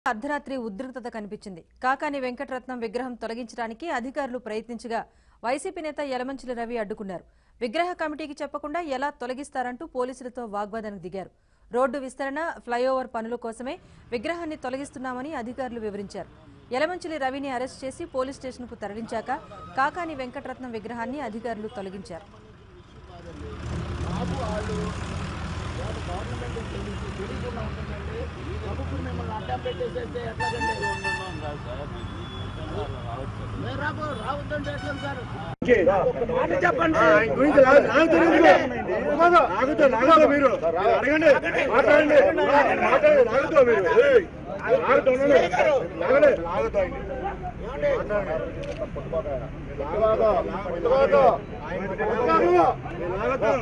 అర్ధరాత్రి ఉద్రిక్తత కనిపించింది కాకాని వెంకటరత్నం విగ్రహం తొలగించడానికి అధికారులు ప్రయత్నించగా వైసీపీ నేత యలమంచిలి రవి అడ్డుకున్నారు విగ్రహ కమిటీకి చెప్పకుండా ఎలా తొలగిస్తారంటూ పోలీసులతో వాగ్వాదానికి దిగారు రోడ్డు విస్తరణ ఫ్లైఓవర్ పనుల కోసమే విగ్రహాన్ని తొలగిస్తున్నామని అధికారులు వివరించారు యలమంచిలి రవిని అరెస్ట్ చేసి పోలీస్ స్టేషన్కు తరలించాక కాకాని వెంకటరత్నం విగ్రహాన్ని అధికారులు తొలగించారు మిమ్మల్ని అడ్డం పెట్టేసేస్తే ఎట్లాగండి మేము రాబో రావద్దంటే ఎట్లా సార్ ఒక మాట చెప్పండి గురించి నాకు- నాకు తెలియదు. నాకుతో నాకుతో మీరు అడగండి మాట్లాడండి మాట్లాడండి నాకుతో మీరు ఏయ్, నాకుతో ఉండండి. లాగండి. లాగుతో ఆయన్ని. మాట్లాడండి. లాగొద్దు. లాగొద్దు. మీరు లాగొద్దు.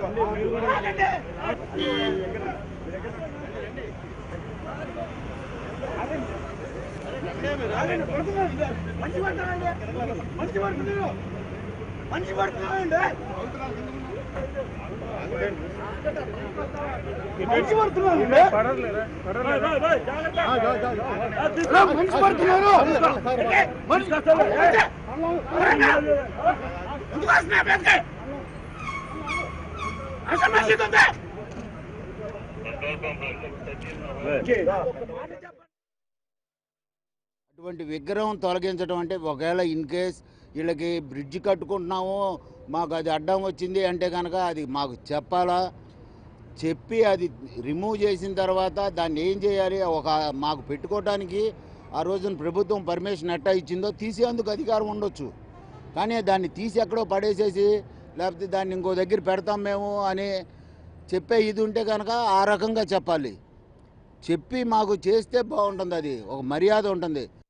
మంచి పడుతున్నాండి మంచి పడుతున్నారు మంచి పడుతున్నాండి మంచి పడుతున్నాను మనిషి పడుతున్నారు మనిషి ఎందుకు వస్తున్నా బయటకి అసలు మసీదు ఉంది అటువంటి విగ్రహం తొలగించడం అంటే ఒకవేళ ఇన్ కేస్ వీళ్ళకి బ్రిడ్జ్ కట్టుకుంటున్నాము మాకు అది అడ్డం వచ్చింది అంటే కనుక అది మాకు చెప్పాలా చెప్పి అది రిమూవ్ చేసిన తర్వాత దాన్ని ఏం చేయాలి ఒక మాకు పెట్టుకోవడానికి ఆ రోజున ప్రభుత్వం పర్మిషన్ ఎట్టా ఇచ్చిందో తీసేందుకు అధికారం ఉండొచ్చు కానీ దాన్ని తీసి ఎక్కడో పడేసేసి లేకపోతే దాన్ని ఇంకో దగ్గర పెడతాం మేము అని చెప్పే ఇది ఉంటే కనుక ఆ రకంగా చెప్పాలి చెప్పి మాకు చేస్తే బాగుంటుంది అది ఒక మర్యాద ఉంటుంది